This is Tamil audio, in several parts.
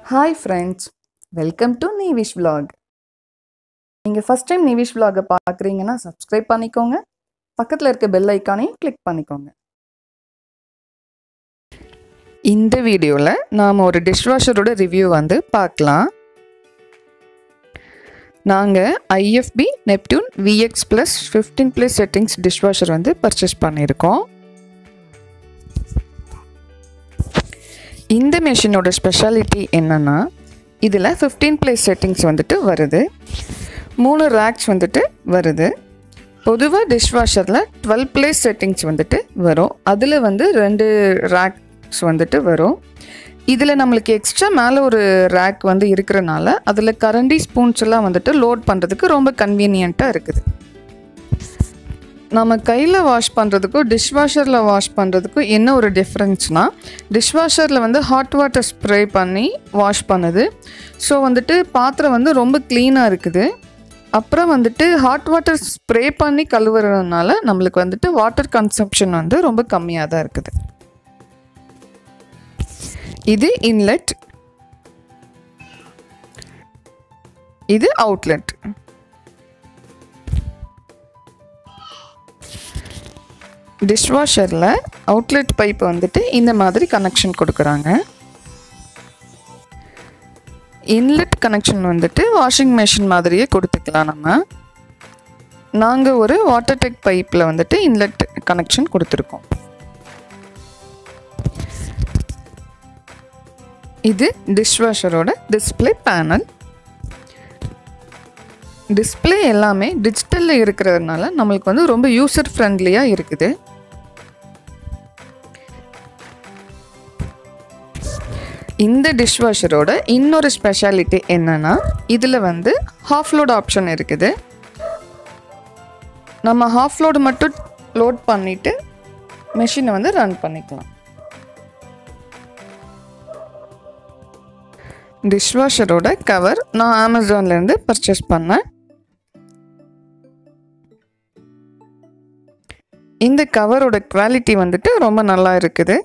hi friends welcome to Neevish vlog நீங்கள் ஃபஸ்ட் டைம் நீவிஷ் vlog-அ பார்க்குறீங்கன்னா சப்ஸ்கிரைப் பண்ணிக்கோங்க பக்கத்தில் இருக்க பெல் ஐக்கானையும் கிளிக் பண்ணிக்கோங்க இந்த வீடியோவில் நாம் ஒரு டிஷ்வாஷரோட ரிவ்யூ வந்து பார்க்கலாம் நாங்கள் IFB Neptune VX plus fifteen plus settings dishwasher வந்து பர்ச்சேஸ் பண்ணியிருக்கோம் இந்த மிஷினோட ஸ்பெஷாலிட்டி என்னென்னா இதில் ஃபிஃப்டீன் ப்ளேஸ் செட்டிங்ஸ் வந்துட்டு வருது மூணு ரேக்ஸ் வந்துட்டு வருது பொதுவாக டிஷ்வாஷரில் டுவெல் ப்ளேஸ் செட்டிங்ஸ் வந்துட்டு வரும் அதில் வந்து ரெண்டு ரேக்ஸ் வந்துட்டு வரும் இதில் நம்மளுக்கு எக்ஸ்ட்ரா மேலே ஒரு ரேக் வந்து இருக்கிறனால அதில் கரண்டி ஸ்பூன்ஸ் எல்லாம் வந்துட்டு லோட் பண்ணுறதுக்கு ரொம்ப கன்வீனியண்ட்டாக இருக்குது நம்ம கையில் வாஷ் பண்ணுறதுக்கும் டிஷ்வாஷரில் வாஷ் பண்ணுறதுக்கும் என்ன ஒரு டிஃப்ரென்ஸ்னால் டிஷ்வாஷரில் வந்து ஹாட் வாட்டர் ஸ்ப்ரே பண்ணி வாஷ் பண்ணுது ஸோ வந்துட்டு பாத்திரம் வந்து ரொம்ப க்ளீனாக இருக்குது அப்புறம் வந்துட்டு ஹாட் வாட்டர் ஸ்ப்ரே பண்ணி கழுவுறதுனால நம்மளுக்கு வந்துட்டு வாட்டர் கன்சப்ஷன் வந்து ரொம்ப கம்மியாக தான் இருக்குது இது இன்லெட் இது அவுட்லெட் டிஷ்வாஷரில் அவுட்லெட் பைப் வந்துட்டு இந்த மாதிரி கனெக்ஷன் கொடுக்குறாங்க இன்லெட் கனெக்ஷன் வந்துட்டு வாஷிங் மிஷின் மாதிரியே கொடுத்துக்கலாம் நம்ம நாங்கள் ஒரு வாட்டர் டெக் பைப்பில் வந்துட்டு இன்லெட் கனெக்ஷன் கொடுத்துருக்கோம் இது டிஷ்வாஷரோட டிஸ்பிளே பேனல் டிஸ்பிளே எல்லாமே டிஜிட்டலில் இருக்கிறதுனால நம்மளுக்கு வந்து ரொம்ப யூசர் ஃப்ரெண்ட்லியாக இருக்குது இந்த டிஷ்வாஷரோட இன்னொரு ஸ்பெஷாலிட்டி என்னென்னா இதில் வந்து ஹாஃப் லோட் ஆப்ஷன் இருக்குது நம்ம ஹாஃப் லோடு மட்டும் லோட் பண்ணிவிட்டு மெஷினை வந்து ரன் பண்ணிக்கலாம் டிஷ்வாஷரோட கவர் நான் அமேசான்லேருந்து பர்ச்சேஸ் பண்ணேன் இந்த கவரோட குவாலிட்டி வந்துட்டு ரொம்ப நல்லா இருக்குது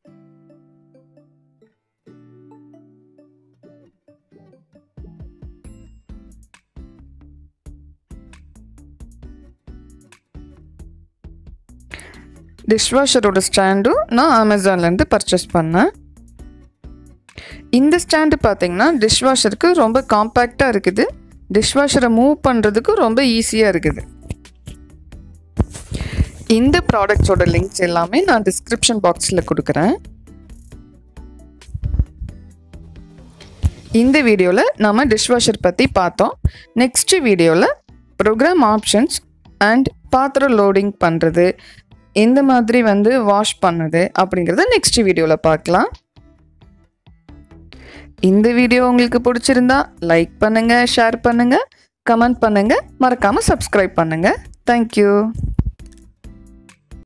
டிஷ்வாஷரோட ஸ்டாண்டும் நான் அமேசான்லேருந்து பர்ச்சேஸ் பண்ணேன் இந்த ஸ்டாண்டு பார்த்தீங்கன்னா டிஷ்வாஷருக்கு ரொம்ப காம்பேக்டாக இருக்குது டிஷ்வாஷரை மூவ் பண்ணுறதுக்கு ரொம்ப ஈஸியாக இருக்குது இந்த ப்ராடக்ட்ஸோட லிங்க்ஸ் எல்லாமே நான் டிஸ்கிரிப்ஷன் பாக்ஸில் கொடுக்குறேன் இந்த வீடியோவில் நம்ம டிஷ்வாஷர் பற்றி பார்த்தோம் நெக்ஸ்ட் வீடியோவில் ப்ரோக்ராம் ஆப்ஷன்ஸ் அண்ட் பாத்திரம் லோடிங் பண்ணுறது எந்த மாதிரி வந்து வாஷ் பண்ணுது அப்படிங்கிறத நெக்ஸ்ட் வீடியோவில் பார்க்கலாம் இந்த வீடியோ உங்களுக்கு பிடிச்சிருந்தா லைக் பண்ணுங்கள் ஷேர் பண்ணுங்கள் கமெண்ட் பண்ணுங்கள் மறக்காமல் சப்ஸ்கிரைப் பண்ணுங்கள் தேங்க்யூ